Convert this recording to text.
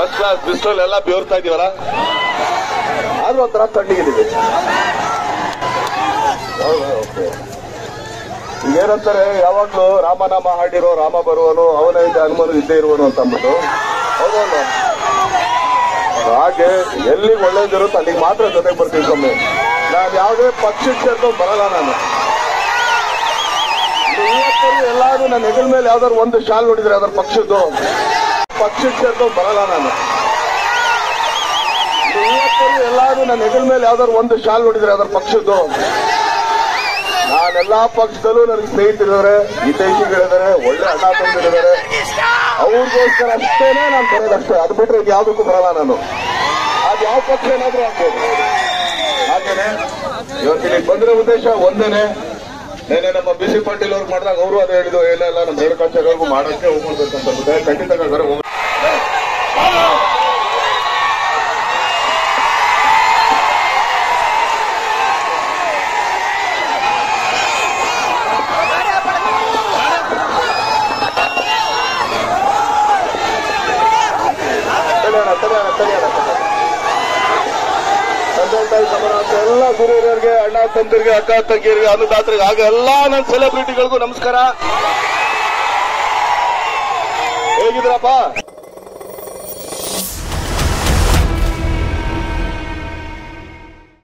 First class ಬಿಸ್ಟಲ್ ಎಲ್ಲ ಬೇರ್ತಾ ಇದೀವಲ್ಲ ಆದ್ರೂ ಒಂಥರ ತಣ್ಣಗಿದ್ದೀವಿ ಏನಂತಾರೆ ಯಾವಾಗ್ಲೂ ರಾಮನಾಮ ಹಾಡಿರೋ ರಾಮ ಬರುವನು ಅವನ ಹಿಂದೆ ಹನುಮನು ಇದ್ದೇ ಇರುವನು ಅಂತ ಅಂದ್ಬಿಟ್ಟು ಹೌದಲ್ಲ ಹಾಗೆ ಎಲ್ಲಿಗೆ ಒಳ್ಳೇದಿರುತ್ತೋ ಅಲ್ಲಿಗೆ ಮಾತ್ರ ಜೊತೆಗೆ ಬರ್ತೀನಿ ಸ್ವಾಮಿ ನಾನು ಯಾವುದೇ ಪಕ್ಷಕ್ಕೆ ಸೇರ್ಕೊಂಡು ಬರಲ್ಲ ನಾನು ಇವತ್ತಲ್ಲಿ ಎಲ್ಲಾರು ನನ್ನ ಹೆಗಲ ಮೇಲೆ ಯಾವ್ದಾದ್ರು ಒಂದು ಶಾಲ್ ನೋಡಿದ್ರೆ ಅದರ ಪಕ್ಷದ್ದು ಪಕ್ಷಕ್ಕೆ ಸೇರ್ಕೊಂಡು ಬರಲ್ಲ ನಾನು ಇವತ್ತಲ್ಲಿ ಎಲ್ಲಾರು ನನ್ನ ಹೆಗಲ ಮೇಲೆ ಯಾವ್ದಾದ್ರು ಒಂದು ಶಾಲ್ ನೋಡಿದ್ರೆ ಅದರ ಪಕ್ಷದ್ದು ನಾನೆಲ್ಲಾ ಪಕ್ಷದಲ್ಲೂ ನನಗೆ ಸ್ನೇಹಿತರಿದ್ದಾರೆ ಹಿತೈಷಿಗಳಿದ್ದಾರೆ ಒಳ್ಳೆ ಅಣ್ಣ ತಂದಿದ್ದಾರೆ ಅವ್ರಿಗೋಸ್ಕರ ಅಷ್ಟೇನೆ ನಾನು ಬರೋದಷ್ಟೇ ಅದು ಬಿಟ್ರೆ ಇದು ಯಾವ್ದಕ್ಕೂ ಬರಲ್ಲ ನಾನು ಅದು ಯಾವ ಪಕ್ಷ ಏನಾದ್ರೂ ಆಗ್ಬೋದು ಹಾಗೇನೆ ಇವತ್ತು ಇಲ್ಲಿಗೆ ಬಂದಿರೋ ಉದ್ದೇಶ ಒಂದೇನೆ ನೆನೆ ನಮ್ಮ ಬಿ ಸಿ ಪಾಟೀಲ್ ಅವ್ರು ಮಾಡಿದಾಗ ಅವರು ಅದೇ ಹೇಳಿದ್ರು ಇಲ್ಲ ಇಲ್ಲ ನಮ್ಮ ಎರಡು ಪಕ್ಷಗಳಿಗೂ ಮಾಡಕ್ಕೆ ಹೋಗ್ಬೇಕಂತ ಅಂದ್ಬಿಟ್ಟೆ. ಖಂಡಿತ ಬೇಕಾದ್ರೆ ಹೋಗ್- ತಡೆಯೋಣ ತಡೆಯೋಣ ತಡೆಯೋಣ ತಂದೆ ತಾಯಿ ಸಮಾನ ಎಲ್ಲ ಗುರು ಹಿರಿಯರಿಗೆ ಅಣ್ಣ ತಂದಿರಿಗೆ ಅಕ್ಕ ತಂಗಿಯರಿಗೆ ಅನ್ನದಾತರಿಗೆ ಹಾಗೆ ಎಲ್ಲಾ ನನ್ನ ಸೆಲೆಬ್ರಿಟಿಗಳಿಗೂ ನಮಸ್ಕಾರ ಹೇಗಿದ್ರಪ್ಪ